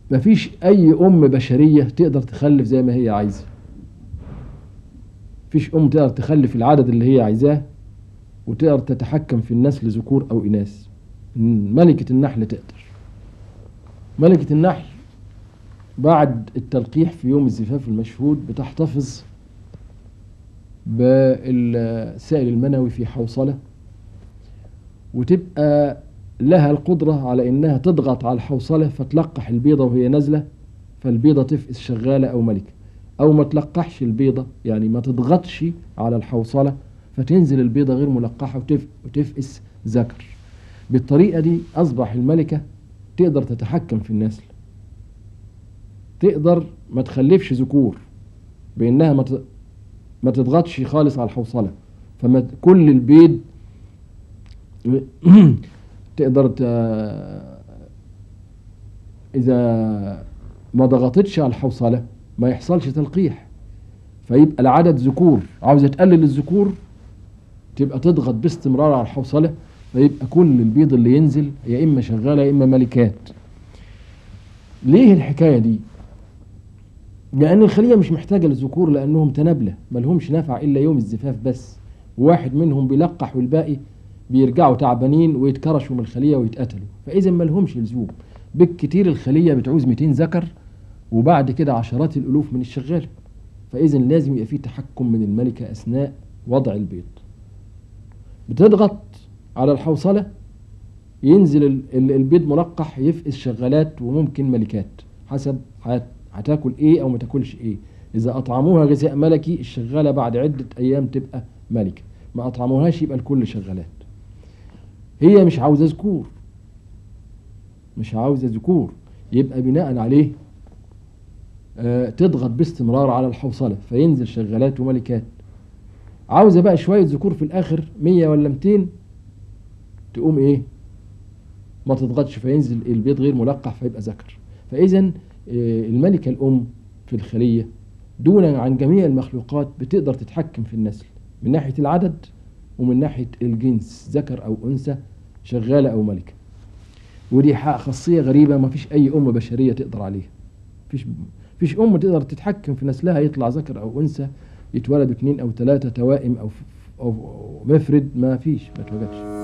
مفيش اي ام بشريه تقدر تخلف زي ما هي عايزه مفيش ام تقدر تخلف العدد اللي هي عايزاه وتقدر تتحكم في النسل ذكور او اناث ملكه النحل تقدر ملكه النحل بعد التلقيح في يوم الزفاف المشهود بتحتفظ بالسائل المنوي في حوصله وتبقى لها القدرة على إنها تضغط على الحوصلة فتلقح البيضة وهي نازلة فالبيضة تفقس شغالة أو ملكة أو ما تلقحش البيضة يعني ما تضغطش على الحوصلة فتنزل البيضة غير ملقحة وتف وتفقس ذكر بالطريقة دي أصبح الملكة تقدر تتحكم في النسل تقدر ما تخلفش ذكور بإنها ما ت- ما تضغطش خالص على الحوصلة فما كل البيض تقدر ت... إذا ما ضغطتش على الحوصلة ما يحصلش تلقيح فيبقى العدد ذكور عاوزة تقلل الذكور تبقى تضغط باستمرار على الحوصلة فيبقى كل البيض اللي ينزل يا إما شغالة يا إما ملكات ليه الحكاية دي؟ لأن الخلية مش محتاجة للذكور لأنهم تنابلة ملهمش نفع إلا يوم الزفاف بس واحد منهم بيلقح والباقي بيرجعوا تعبانين ويتكرشوا من الخلية ويتقتلوا فإذا ملهمش لزوم بالكتير الخلية بتعوز 200 ذكر وبعد كده عشرات الألوف من الشغالة فإذا لازم يبقى في تحكم من الملكة أثناء وضع البيض بتضغط على الحوصلة ينزل ال- ال- البيض ملقح يفقس شغالات وممكن ملكات حسب هت- هتاكل ايه او ما تاكلش ايه اذا اطعموها غذاء ملكي الشغاله بعد عده ايام تبقى ملكه ما اطعموهاش يبقى الكل شغالات هي مش عاوزه ذكور مش عاوزه ذكور يبقى بناء عليه آه تضغط باستمرار على الحوصله فينزل شغالات وملكات عاوزه بقى شويه ذكور في الاخر 100 ولا 200 تقوم ايه ما تضغطش فينزل البيض غير ملقح فيبقى ذكر فاذا آه، الملكه الام في الخليه دون عن جميع المخلوقات بتقدر تتحكم في النسل من ناحيه العدد ومن ناحيه الجنس ذكر او انثى شغاله او ملكه ودي حق خاصيه غريبه ما فيش اي ام بشريه تقدر عليها فيش فيش ام تقدر تتحكم في نسلها يطلع ذكر او انثى يتولدوا اثنين او ثلاثه توائم او او أو مفرد ما فيش ما توجدش